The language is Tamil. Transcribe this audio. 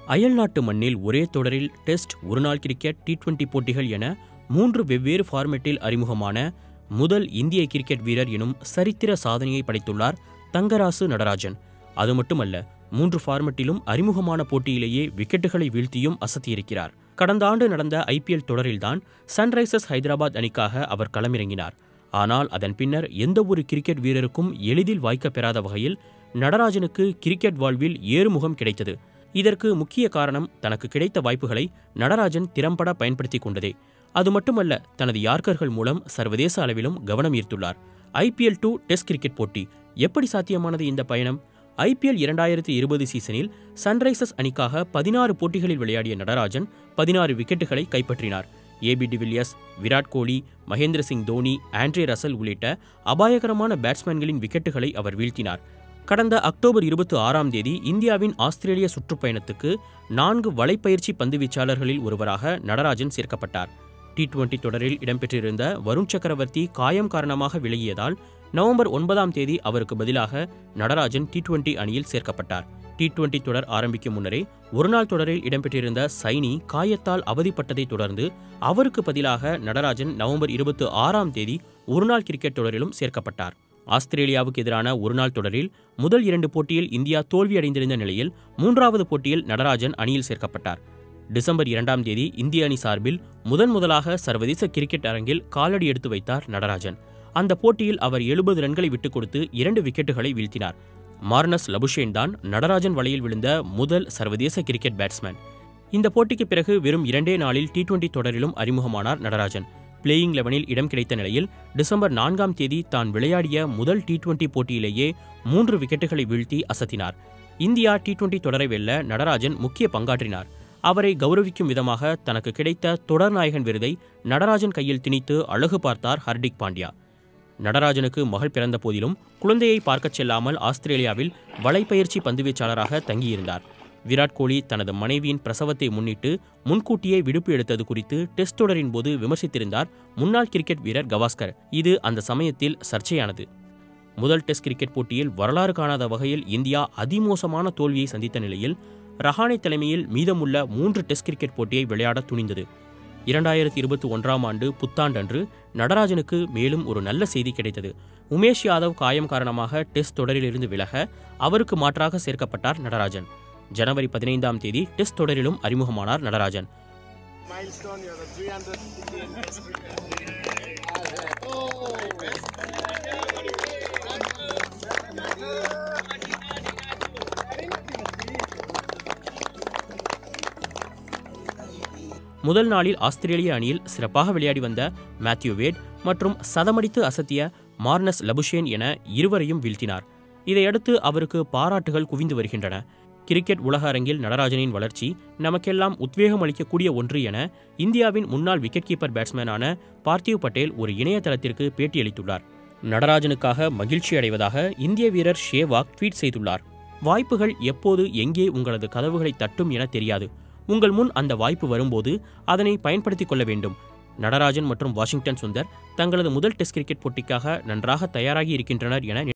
அயல்நாட்டு மண்ணில் ஒரே தொடரில் டெஸ்ட் ஒருநாள் கிரிக்கெட் டி டுவெண்டி போட்டிகள் என மூன்று வெவ்வேறு ஃபார்மேட்டில் அறிமுகமான முதல் இந்திய கிரிக்கெட் வீரர் எனும் சரித்திர சாதனையை படைத்துள்ளார் தங்கராசு நடராஜன் அது மட்டுமல்ல மூன்று ஃபார்மட்டிலும் அறிமுகமான போட்டியிலேயே விக்கெட்டுகளை வீழ்த்தியும் அசத்தியிருக்கிறார் கடந்த ஆண்டு நடந்த ஐபிஎல் தொடரில்தான் சன்ரைசர்ஸ் ஹைதராபாத் அணிக்காக அவர் களமிறங்கினார் ஆனால் அதன் பின்னர் எந்த ஒரு கிரிக்கெட் வீரருக்கும் எளிதில் வாய்க்கப் பெறாத வகையில் நடராஜனுக்கு கிரிக்கெட் வாழ்வில் ஏறுமுகம் கிடைத்தது இதற்கு முக்கிய காரணம் தனக்கு கிடைத்த வாய்ப்புகளை நடராஜன் திறம்பட பயன்படுத்திக் கொண்டதே அது மட்டுமல்ல தனது யார்க்கர்கள் மூலம் சர்வதேச அளவிலும் கவனம் ஈர்த்துள்ளார் ஐபிஎல் டூ டெஸ்ட் கிரிக்கெட் போட்டி எப்படி சாத்தியமானது இந்த பயணம் ஐபிஎல் இரண்டாயிரத்தி இருபது சீசனில் சன்ரைசர்ஸ் அணிக்காக பதினாறு போட்டிகளில் விளையாடிய நடராஜன் பதினாறு விக்கெட்டுகளை கைப்பற்றினார் AB de Villiers Virat Kohli Mahendra Singh Dhoni Andre Russell உள்ளிட்ட அபாயகரமான பேட்ஸ்மேன்களின் விக்கெட்டுகளை அவர் வீழ்த்தினார் கடந்த அக்டோபர் இருபத்தி ஆறாம் தேதி இந்தியாவின் ஆஸ்திரேலிய சுற்றுப்பயணத்துக்கு நான்கு வலைப்பயிற்சி பந்துவீச்சாளர்களில் ஒருவராக நடராஜன் சேர்க்கப்பட்டார் டி டுவெண்டி தொடரில் இடம்பெற்றிருந்த வருண் சக்கரவர்த்தி காயம் காரணமாக விலகியதால் நவம்பர் ஒன்பதாம் தேதி அவருக்கு பதிலாக நடராஜன் டி டுவெண்டி அணியில் சேர்க்கப்பட்டார் டி டுவெண்டி தொடர் ஆரம்பிக்கும் முன்னரே ஒருநாள் தொடரில் இடம்பெற்றிருந்த சைனி காயத்தால் அவதிப்பட்டதை தொடர்ந்து அவருக்கு பதிலாக நடராஜன் நவம்பர் இருபத்தி ஆறாம் தேதி ஒருநாள் கிரிக்கெட் தொடரிலும் சேர்க்கப்பட்டார் ஆஸ்திரேலியாவுக்கு எதிரான ஒருநாள் தொடரில் முதல் இரண்டு போட்டியில் இந்தியா தோல்வியடைந்திருந்த நிலையில் மூன்றாவது போட்டியில் நடராஜன் அணியில் சேர்க்கப்பட்டார் டிசம்பர் இரண்டாம் தேதி இந்திய அணி சார்பில் முதன் முதலாக சர்வதேச கிரிக்கெட் அரங்கில் காலடி எடுத்து வைத்தார் நடராஜன் அந்த போட்டியில் அவர் எழுபது ரன்களை விட்டுக் கொடுத்து இரண்டு விக்கெட்டுகளை வீழ்த்தினார் மார்னஸ் லபுஷேன் தான் நடராஜன் வலையில் விழுந்த முதல் சர்வதேச கிரிக்கெட் பேட்ஸ்மேன் இந்த போட்டிக்கு பிறகு வெறும் இரண்டே நாளில் டி டுவெண்டி தொடரிலும் அறிமுகமானார் நடராஜன் பிளேயிங் லெவனில் இடம் கிடைத்த நிலையில் டிசம்பர் நான்காம் தேதி தான் விளையாடிய முதல் டி டுவெண்டி போட்டியிலேயே மூன்று விக்கெட்டுகளை வீழ்த்தி அசத்தினார் இந்தியா டி டுவெண்டி தொடரை வெல்ல நடராஜன் முக்கிய பங்காற்றினார் அவரை கௌரவிக்கும் விதமாக தனக்கு கிடைத்த தொடர்நாயகன் விருதை நடராஜன் கையில் திணித்து அழகு பார்த்தார் ஹர்திக் பாண்டியா நடராஜனுக்கு மகள் பிறந்த போதிலும் குழந்தையை பார்க்கச் செல்லாமல் ஆஸ்திரேலியாவில் வலைப்பயிற்சி பந்துவீச்சாளராக தங்கியிருந்தார் விராட் கோலி தனது மனைவியின் பிரசவத்தை முன்னிட்டு முன்கூட்டியே விடுப்பு எடுத்தது குறித்து டெஸ்ட் தொடரின் போது விமர்சித்திருந்தார் முன்னாள் கிரிக்கெட் வீரர் கவாஸ்கர் இது அந்த சமயத்தில் சர்ச்சையானது முதல் டெஸ்ட் கிரிக்கெட் போட்டியில் வரலாறு காணாத வகையில் இந்தியா அதிமோசமான தோல்வியை சந்தித்த நிலையில் ரஹானே தலைமையில் மீதமுள்ள மூன்று டெஸ்ட் கிரிக்கெட் போட்டியை விளையாட துணிந்தது இரண்டாயிரத்தி இருபத்தி ஒன்றாம் ஆண்டு புத்தாண்டன்று நடராஜனுக்கு மேலும் ஒரு நல்ல செய்தி கிடைத்தது உமேஷ் யாதவ் காயம் காரணமாக டெஸ்ட் தொடரிலிருந்து விலக அவருக்கு மாற்றாக சேர்க்கப்பட்டார் நடராஜன் ஜனவரி பதினைந்தாம் தேதி டெஸ்ட் தொடரிலும் அறிமுகமானார் Natarajan milestone, you're the 300 Indian Test cricket. முதல் நாளில் ஆஸ்திரேலிய அணியில் சிறப்பாக விளையாடி வந்த மேத்யூ வேட் மற்றும் சதமடித்து அசத்திய மார்னஸ் லபுஷேன் என இருவரையும் வீழ்த்தினார் இதையடுத்து அவருக்கு பாராட்டுகள் குவிந்து வருகின்றன கிரிக்கெட் உலக அரங்கில் நடராஜனின் வளர்ச்சி நமக்கெல்லாம் உத்வேகம் அளிக்கக்கூடிய ஒன்று என இந்தியாவின் முன்னாள் விக்கெட் கீப்பர் பேட்ஸ்மேனான பார்த்திவ் பட்டேல் ஒரு இணையதளத்திற்கு பேட்டியளித்துள்ளார் நடராஜனுக்காக மகிழ்ச்சி அடைவதாக இந்திய வீரர் ஷேவாக் ட்வீட் செய்துள்ளார் வாய்ப்புகள் எப்போது எங்கே உங்களது கதவுகளை தட்டும் என தெரியாது உங்கள் முன் அந்த வாய்ப்பு வரும்போது அதனை பயன்படுத்திக் கொள்ள வேண்டும் நடராஜன் மற்றும் வாஷிங்டன் சுந்தர் தங்களது முதல் டெஸ்ட் கிரிக்கெட் போட்டிக்காக நன்றாக தயாராகி இருக்கின்றனர் என